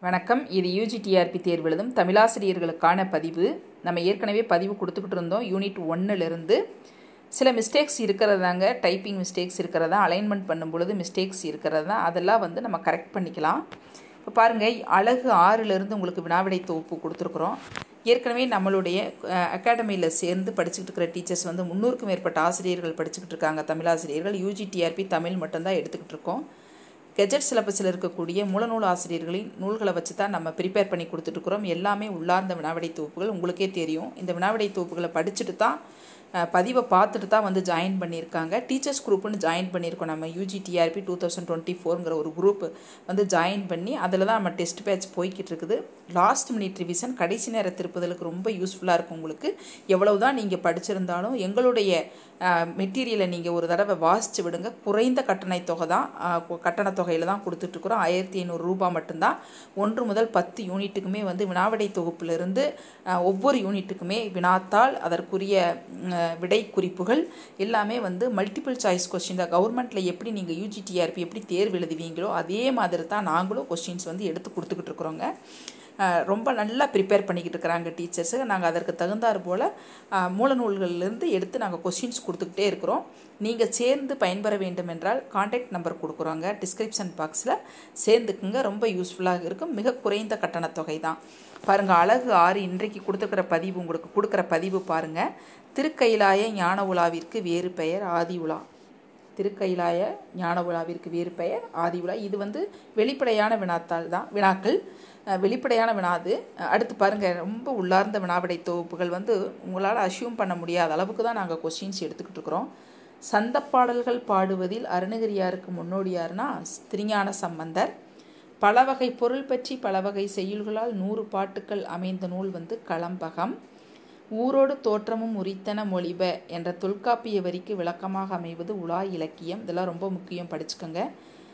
வணக்கம் இது யூஜிடிஆர்பி தேர்வு எழுதும் தமிழாசிரியர்களுக்கான பதிவு நம்ம ஏற்கனவே பதிவு கொடுத்துக்கிட்டு இருந்தோம் யூனிட் ஒன்னிலிருந்து சில மிஸ்டேக்ஸ் இருக்கிறதாங்க டைப்பிங் மிஸ்டேக்ஸ் இருக்கிறதா அலைன்மெண்ட் பண்ணும் பொழுது மிஸ்டேக்ஸ் இருக்கிறதா அதெல்லாம் வந்து நம்ம கரெக்ட் பண்ணிக்கலாம் இப்போ பாருங்கள் அழகு ஆறிலிருந்து உங்களுக்கு வினாவிடை தொகுப்பு கொடுத்துருக்குறோம் ஏற்கனவே நம்மளுடைய அகாடமியில் சேர்ந்து படிச்சுக்கிட்டு இருக்கிற டீச்சர்ஸ் வந்து முந்நூறுக்கும் மேற்பட்ட ஆசிரியர்கள் படிச்சுக்கிட்டு இருக்காங்க தமிழாசிரியர்கள் யூஜிடிஆர்பி தமிழ் மட்டும்தான் எடுத்துக்கிட்டு இருக்கோம் கெஜெட் சிலபஸில் இருக்கக்கூடிய மூலநூல் ஆசிரியர்களின் நூல்களை வச்சு தான் நம்ம ப்ரிப்பேர் பண்ணி கொடுத்துட்ருக்குறோம் எல்லாமே உள்ளார்ந்த வினாவிடை தொகுப்புகள் உங்களுக்கே தெரியும் இந்த வினாவிடை தொகுப்புகளை படிச்சுட்டு தான் பதிவை பார்த்துட்டு தான் வந்து ஜாயின் பண்ணியிருக்காங்க டீச்சர்ஸ் குரூப்னு ஜாயின் பண்ணியிருக்கோம் நம்ம யூஜிடிஆர்பி டூ தௌசண்ட் டுவெண்ட்டி ஃபோருங்கிற ஒரு குரூப் வந்து ஜாயின் பண்ணி அதில் தான் நம்ம டெஸ்ட் பேட்ச் போய்கிட்டு இருக்குது லாஸ்ட் மினிட் ரிவிஷன் கடைசி நேர திருப்புதலுக்கு ரொம்ப யூஸ்ஃபுல்லாக இருக்கும் உங்களுக்கு எவ்வளவு தான் நீங்கள் படிச்சிருந்தாலும் எங்களுடைய மெட்டீரியலை நீங்கள் ஒரு தடவை வாசித்து விடுங்க குறைந்த கட்டண தொகை தான் கட்டண தொகையில் தான் கொடுத்துட்ருக்குறோம் ஆயிரத்தி ஐநூறு ரூபாய் மட்டும்தான் ஒன்று முதல் பத்து யூனிட்டுக்குமே வந்து வினாவிடை தொகுப்பிலிருந்து ஒவ்வொரு யூனிட்டுக்குமே வினாத்தாள் அதற்குரிய விடை குறிப்புகள் எல்லாமே வந்து மல்டிபிள் சாய்ஸ் கொஸ்டின் தான் கவர்மெண்ட்டில் எப்படி நீங்கள் யூஜிடிஆர்பி எப்படி தேர்வு எழுதுவீங்களோ அதே மாதிரி தான் நாங்களும் கொஸ்டின்ஸ் வந்து எடுத்து கொடுத்துக்கிட்டு இருக்கிறோங்க ரொம்ப நல்லா ப்ரிப்பேர் பண்ணிக்கிட்டு இருக்கிறாங்க டீச்சர்ஸு நாங்கள் அதற்கு தகுந்தாற் போல் மூலநூல்கள்லேருந்து எடுத்து நாங்கள் கொஸ்டின்ஸ் கொடுத்துக்கிட்டே இருக்கிறோம் நீங்கள் சேர்ந்து பயன்பெற வேண்டும் என்றால் காண்டாக்ட் நம்பர் கொடுக்குறோங்க டிஸ்கிரிப்ஷன் பாக்ஸில் சேர்ந்துக்குங்க ரொம்ப யூஸ்ஃபுல்லாக இருக்கும் மிக குறைந்த கட்டணத்தொகை தான் பாருங்கள் அழகு ஆறு இன்றைக்கு கொடுத்துருக்கிற பதிவு உங்களுக்கு கொடுக்குற பதிவு பாருங்கள் திருக்கைலாய ஞான உலாவிற்கு வேறு பெயர் ஆதி உலா திருக்கைலாய ஞான உலாவிற்கு வேறு பெயர் ஆதி உலா இது வந்து வெளிப்படையான வினாத்தாள் தான் வினாக்கள் வெளிப்படையான வினாது அடுத்து பாருங்கள் ரொம்ப உள்ளார்ந்த வினாவிடை தொகுப்புகள் வந்து உங்களால் அசியூம் பண்ண முடியாத அளவுக்கு தான் நாங்கள் கொஸ்டின்ஸ் எடுத்துக்கிட்டு இருக்கிறோம் சந்த பாடல்கள் பாடுவதில் அருணகிரியாருக்கு முன்னோடியார்னா திருஞான சம்பந்தர் பல வகை பொருள் பற்றி பல வகை செய்யுள்களால் நூறு பாட்டுக்கள் அமைந்த நூல் வந்து களம்பகம் ஊரோடு தோற்றமும் உரித்தன மொழிப என்ற தொல்காப்பிய வரிக்கு விளக்கமாக அமைவது உலா இலக்கியம் இதெல்லாம் ரொம்ப முக்கியம் படிச்சுக்கோங்க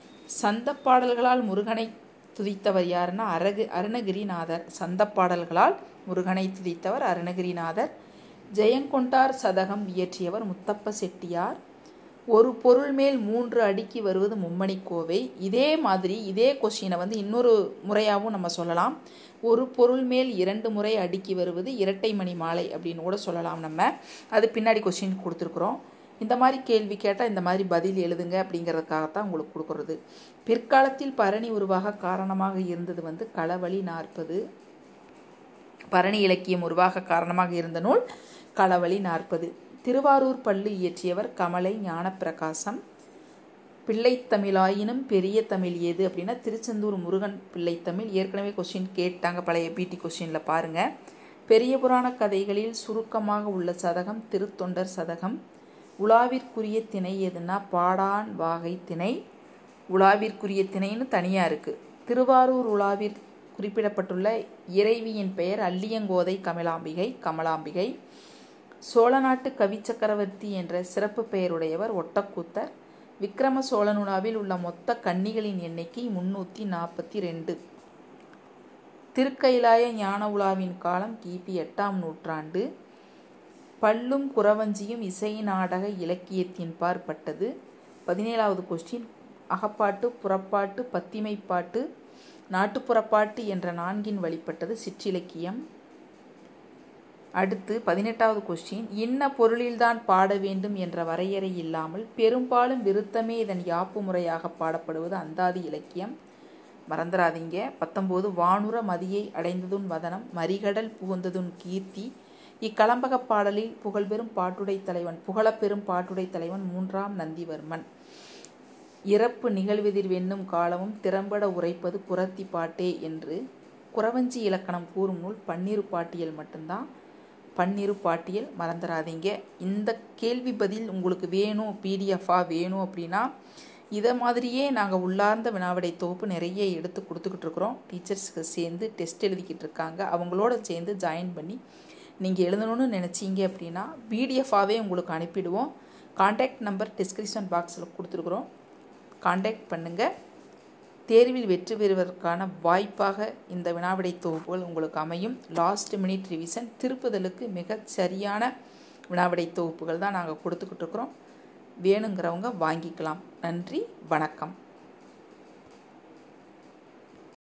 சந்த பாடல்களால் முருகனை துதித்தவர் யாருன்னா அரகு அருணகிரிநாதர் சந்த பாடல்களால் முருகனை துதித்தவர் அருணகிரிநாதர் ஜெயங்கொண்டார் சதகம் இயற்றியவர் முத்தப்ப செட்டியார் ஒரு பொருள் மேல் மூன்று அடிக்கு வருவது மும்மணி கோவை இதே மாதிரி இதே கொஸ்டினை வந்து இன்னொரு முறையாகவும் நம்ம சொல்லலாம் ஒரு பொருள் மேல் இரண்டு முறை அடுக்கி வருவது இரட்டை மணி மாலை அப்படின்னு கூட சொல்லலாம் நம்ம அது பின்னாடி கொஸ்டின் கொடுத்துருக்குறோம் இந்த மாதிரி கேள்வி கேட்டால் இந்த மாதிரி பதில் எழுதுங்க அப்படிங்கிறதுக்காகத்தான் உங்களுக்கு கொடுக்குறது பிற்காலத்தில் பரணி உருவாக காரணமாக இருந்தது வந்து களவழி நாற்பது பரணி இலக்கியம் உருவாக காரணமாக இருந்த நூல் களவழி நாற்பது திருவாரூர் பள்ளி இயற்றியவர் கமலை ஞானப்பிரகாசம் பிள்ளைத்தமிழாயினும் பெரிய தமிழ் ஏது அப்படின்னா திருச்செந்தூர் முருகன் பிள்ளைத்தமிழ் ஏற்கனவே கொஸ்டின் கேட்டாங்க பழைய பிடி கொஸ்டினில் பாருங்கள் பெரிய புராண கதைகளில் சுருக்கமாக உள்ள சதகம் திருத்தொண்டர் சதகம் உலாவிற்குரிய திணை எதுனா பாடான் வாகை திணை உலாவிற்குரிய திணைன்னு தனியாக இருக்குது திருவாரூர் உலாவிற் குறிப்பிடப்பட்டுள்ள இறைவியின் பெயர் அல்லியங்கோதை கமலாம்பிகை கமலாம்பிகை சோழ நாட்டு கவி சக்கரவர்த்தி என்ற சிறப்பு பெயருடையவர் ஒட்டக்கூத்தர் விக்ரம சோழனுலாவில் உள்ள மொத்த கன்னிகளின் எண்ணிக்கை முன்னூற்றி நாற்பத்தி ரெண்டு திருக்கைலாய ஞான உலாவின் காலம் கிபி எட்டாம் நூற்றாண்டு பல்லும் குறவஞ்சியும் இசை நாடக இலக்கியத்தின் பார்ப்பட்டது பதினேழாவது கொஸ்டின் அகப்பாட்டு புறப்பாட்டு பத்திமைப்பாட்டு நாட்டுப்புறப்பாட்டு என்ற நான்கின் வழிபட்டது சிற்றிலக்கியம் அடுத்து பதினெட்டாவது கொஸ்டின் இன்ன பொருளில்தான் பாட வேண்டும் என்ற வரையறை இல்லாமல் பெரும்பாலும் விருத்தமே இதன் யாப்பு முறையாக பாடப்படுவது அந்தாதி இலக்கியம் மறந்துடாதீங்க பத்தொம்போது வானுர மதியை அடைந்ததுன் வதனம் மறிகடல் புகுந்ததுன் கீர்த்தி இக்களம்பக பாடலில் புகழ்பெரும் பாட்டுடை தலைவன் புகழப்பெரும் பாட்டுடை தலைவன் மூன்றாம் நந்திவர்மன் இறப்பு நிகழ்வெதிர் வென்னும் காலமும் திறம்பட உரைப்பது குரத்தி பாட்டே என்று குறவஞ்சி இலக்கணம் கூறும் நூல் பன்னிரு பாட்டியல் மட்டும்தான் பன்னிரு பாட்டியல் மறந்துடாதீங்க இந்த கேள்வி பதில் உங்களுக்கு வேணும் பிடிஎஃபாக வேணும் அப்படின்னா இதை மாதிரியே நாங்கள் உள்ளார்ந்த வினாவிடை தொகுப்பு நிறைய எடுத்து கொடுத்துக்கிட்டு இருக்கிறோம் டீச்சர்ஸுக்கு சேர்ந்து டெஸ்ட் எழுதிக்கிட்டு இருக்காங்க அவங்களோட சேர்ந்து ஜாயின் பண்ணி நீங்கள் எழுதணும்னு நினச்சிங்க அப்படின்னா பிடிஎஃபாகவே உங்களுக்கு அனுப்பிடுவோம் காண்டாக்ட் நம்பர் டிஸ்கிரிப்ஷன் பாக்ஸில் கொடுத்துருக்குறோம் காண்டாக்ட் பண்ணுங்கள் தேர்வில் வெற்றி பெறுவதற்கான வாய்ப்பாக இந்த வினாவிடை தொகுப்புகள் உங்களுக்கு அமையும் லாஸ்ட் மினிட் ரிவிஷன் திருப்புதலுக்கு மிக சரியான வினாவிடை தொகுப்புகள் தான் நாங்கள் கொடுத்துக்கிட்டு இருக்கிறோம் வேணுங்கிறவங்க வாங்கிக்கலாம் நன்றி வணக்கம்